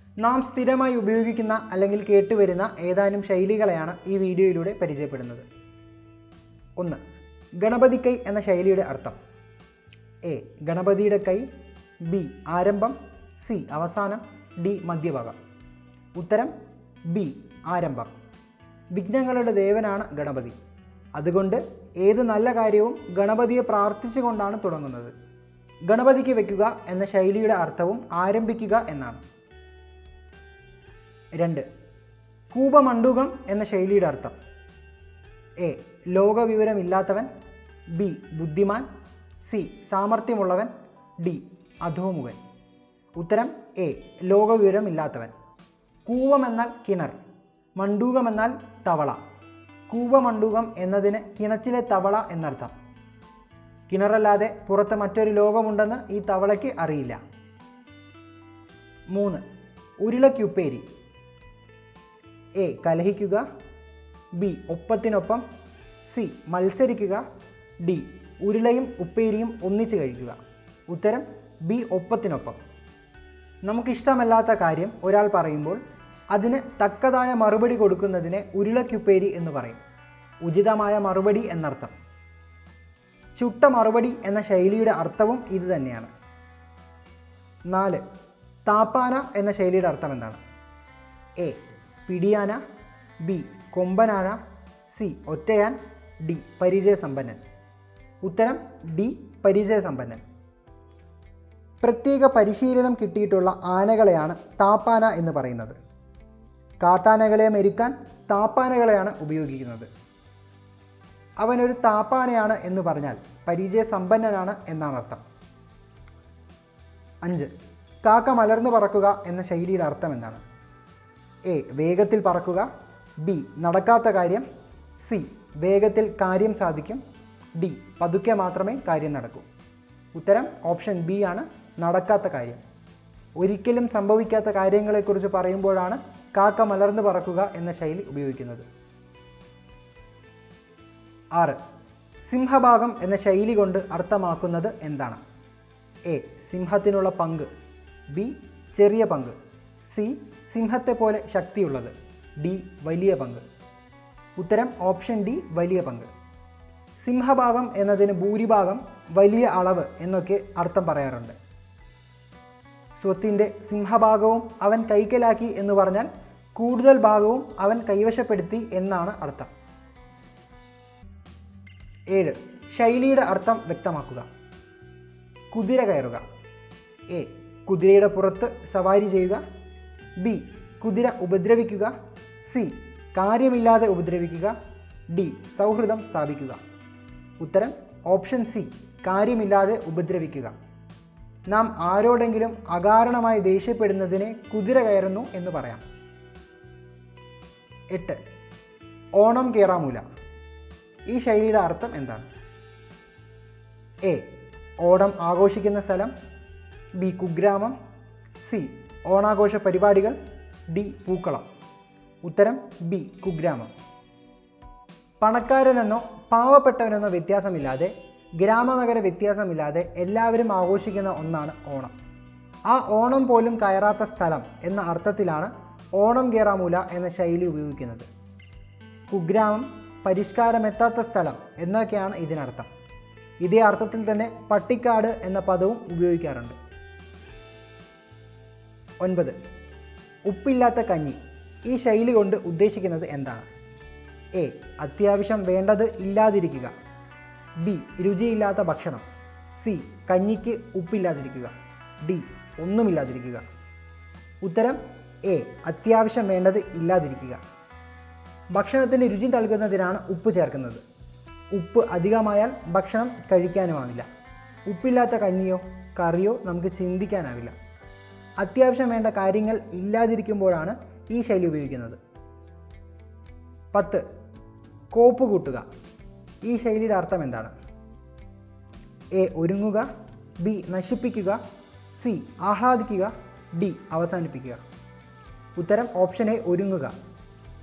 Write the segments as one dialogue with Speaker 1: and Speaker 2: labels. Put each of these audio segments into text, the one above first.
Speaker 1: നാം സ്ഥിരമായി ഉപയോഗിക്കുന്ന അല്ലെങ്കിൽ കേട്ടുവരുന്ന ഏതാനും ശൈലികളെയാണ് ഈ വീഡിയോയിലൂടെ പരിചയപ്പെടുന്നത് ഒന്ന് ഗണപതി കൈ എന്ന ശൈലിയുടെ അർത്ഥം എ ഗണപതിയുടെ കൈ ബി ആരംഭം സി അവസാനം ഡി മധ്യഭാഗം ഉത്തരം ബി ആരംഭം വിഘ്നങ്ങളുടെ ദേവനാണ് ഗണപതി അതുകൊണ്ട് ഏത് നല്ല കാര്യവും ഗണപതിയെ പ്രാർത്ഥിച്ചുകൊണ്ടാണ് തുടങ്ങുന്നത് ഗണപതിക്ക് വെക്കുക എന്ന ശൈലിയുടെ അർത്ഥവും ആരംഭിക്കുക എന്നാണ് രണ്ട് കൂപമണ്ഡൂകം എന്ന ശൈലിയുടെ അർത്ഥം എ ലോകവിവരമില്ലാത്തവൻ ബി ബുദ്ധിമാൻ സി സാമർഥ്യമുള്ളവൻ ഡി അധോമുഖൻ ഉത്തരം എ ലോകവിവരമില്ലാത്തവൻ കൂവം എന്നാൽ കിണർ മണ്ടൂകം എന്നാൽ തവള കൂവമണ്ടൂകം എന്നതിന് കിണച്ചിലെ തവള എന്നർത്ഥം കിണറല്ലാതെ പുറത്ത് മറ്റൊരു ലോകമുണ്ടെന്ന് ഈ തവളയ്ക്ക് അറിയില്ല മൂന്ന് ഉരുളക്കുപ്പേരി എ കലഹിക്കുക ബി ഒപ്പത്തിനൊപ്പം സി മത്സരിക്കുക ഡി ഉരുളയും ഉപ്പേരിയും ഒന്നിച്ച് കഴിക്കുക ഉത്തരം ബി ഒപ്പത്തിനൊപ്പം നമുക്കിഷ്ടമല്ലാത്ത കാര്യം ഒരാൾ പറയുമ്പോൾ അതിന് തക്കതായ മറുപടി കൊടുക്കുന്നതിനെ ഉരുളക്കുപ്പേരി എന്ന് പറയും ഉചിതമായ മറുപടി എന്നർത്ഥം ചുട്ട മറുപടി എന്ന ശൈലിയുടെ അർത്ഥവും ഇത് തന്നെയാണ് നാല് താപ്പാന എന്ന ശൈലിയുടെ അർത്ഥം എന്താണ് എ പിടിയാന ബി കൊമ്പനാന സി ഒറ്റയാൻ ഡി പരിചയസമ്പന്നൻ ഉത്തരം ഡി പരിചയസമ്പന്നൻ പ്രത്യേക പരിശീലനം കിട്ടിയിട്ടുള്ള ആനകളെയാണ് താപ്പാന എന്ന് പറയുന്നത് കാട്ടാനകളെ മെരുക്കാൻ താപ്പാനകളെയാണ് ഉപയോഗിക്കുന്നത് അവനൊരു താപ്പാനയാണ് എന്ന് പറഞ്ഞാൽ പരിചയസമ്പന്നനാണ് എന്നാണ് അർത്ഥം അഞ്ച് കാക്ക മലർന്നു പറക്കുക എന്ന ശൈലിയുടെ അർത്ഥം എന്താണ് എ വേഗത്തിൽ പറക്കുക ബി നടക്കാത്ത കാര്യം സി വേഗത്തിൽ കാര്യം സാധിക്കും ഡി പതുക്കെ മാത്രമേ കാര്യം നടക്കൂ ഉത്തരം ഓപ്ഷൻ ബി ആണ് നടക്കാത്ത കാര്യം ഒരിക്കലും സംഭവിക്കാത്ത കാര്യങ്ങളെക്കുറിച്ച് പറയുമ്പോഴാണ് കാക്ക മലർന്നു പറക്കുക എന്ന ശൈലി ഉപയോഗിക്കുന്നത് ആറ് സിംഹഭാഗം എന്ന ശൈലി കൊണ്ട് അർത്ഥമാക്കുന്നത് എന്താണ് എ സിംഹത്തിനുള്ള പങ്ക് ബി ചെറിയ പങ്ക് സി സിംഹത്തെ പോലെ ശക്തിയുള്ളത് ഡി വലിയ പങ്ക് ഉത്തരം ഓപ്ഷൻ ഡി വലിയ പങ്ക് സിംഹഭാഗം എന്നതിന് ഭൂരിഭാഗം വലിയ അളവ് എന്നൊക്കെ അർത്ഥം പറയാറുണ്ട് സ്വത്തിൻ്റെ സിംഹഭാഗവും അവൻ കൈക്കലാക്കി എന്ന് പറഞ്ഞാൽ കൂടുതൽ ഭാഗവും അവൻ കൈവശപ്പെടുത്തി എന്നാണ് അർത്ഥം ഏഴ് ശൈലിയുടെ അർത്ഥം വ്യക്തമാക്കുക കുതിര കയറുക എ കുതിരയുടെ പുറത്ത് സവാരി ചെയ്യുക ബി കുതിര ഉപദ്രവിക്കുക സി കാര്യമില്ലാതെ ഉപദ്രവിക്കുക ഡി സൗഹൃദം സ്ഥാപിക്കുക ഉത്തരം ഓപ്ഷൻ സി കാര്യമില്ലാതെ ഉപദ്രവിക്കുക നാം ആരോടെങ്കിലും അകാരണമായി ദേഷ്യപ്പെടുന്നതിനെ കുതിര കയറുന്നു എന്ന് പറയാം എട്ട് ഓണം കേറാമൂല ഈ ശൈലിയുടെ അർത്ഥം എന്താണ് എ ഓണം ആഘോഷിക്കുന്ന സ്ഥലം ബി കുഗ്രാമം സി ഓണാഘോഷ പരിപാടികൾ ഡി പൂക്കളം ഉത്തരം ബി കുഗ്രാമം പണക്കാരനെന്നോ പാവപ്പെട്ടവനെന്നോ വ്യത്യാസമില്ലാതെ ഗ്രാമനഗര വ്യത്യാസമില്ലാതെ എല്ലാവരും ആഘോഷിക്കുന്ന ഒന്നാണ് ഓണം ആ ഓണം പോലും കയറാത്ത സ്ഥലം എന്ന അർത്ഥത്തിലാണ് ഓണം കേറാമൂല എന്ന ശൈലി ഉപയോഗിക്കുന്നത് കുഗ്രാമം പരിഷ്കാരമെത്താത്ത സ്ഥലം എന്നൊക്കെയാണ് ഇതിനർത്ഥം ഇതേ അർത്ഥത്തിൽ തന്നെ പട്ടിക്കാട് എന്ന പദവും ഉപയോഗിക്കാറുണ്ട് ഒൻപത് ഉപ്പില്ലാത്ത കഞ്ഞി ഈ ശൈലി കൊണ്ട് ഉദ്ദേശിക്കുന്നത് എന്താണ് എ അത്യാവശ്യം വേണ്ടത് ഇല്ലാതിരിക്കുക ബി രുചിയില്ലാത്ത ഭക്ഷണം സി കഞ്ഞിക്ക് ഉപ്പില്ലാതിരിക്കുക ഡി ഒന്നുമില്ലാതിരിക്കുക ഉത്തരം എ അത്യാവശ്യം വേണ്ടത് ഇല്ലാതിരിക്കുക ഭക്ഷണത്തിന് രുചി നൽകുന്നതിനാണ് ഉപ്പ് ചേർക്കുന്നത് ഉപ്പ് അധികമായാൽ ഭക്ഷണം കഴിക്കാനുമാവില്ല ഉപ്പില്ലാത്ത കഞ്ഞിയോ കറിയോ നമുക്ക് ചിന്തിക്കാനാവില്ല അത്യാവശ്യം വേണ്ട കാര്യങ്ങൾ ഇല്ലാതിരിക്കുമ്പോഴാണ് ഈ ശൈലി ഉപയോഗിക്കുന്നത് പത്ത് കോപ്പ് കൂട്ടുക ഈ ശൈലിയുടെ അർത്ഥം എന്താണ് എ ഒരുങ്ങുക ബി നശിപ്പിക്കുക സി ആഹ്ലാദിക്കുക ഡി അവസാനിപ്പിക്കുക ഉത്തരം ഓപ്ഷൻ എ ഒരുങ്ങുക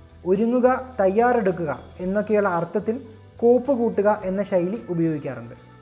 Speaker 1: ഒരുങ്ങുക തയ്യാറെടുക്കുക എന്നൊക്കെയുള്ള അർത്ഥത്തിൽ കോപ്പ് കൂട്ടുക എന്ന ശൈലി ഉപയോഗിക്കാറുണ്ട്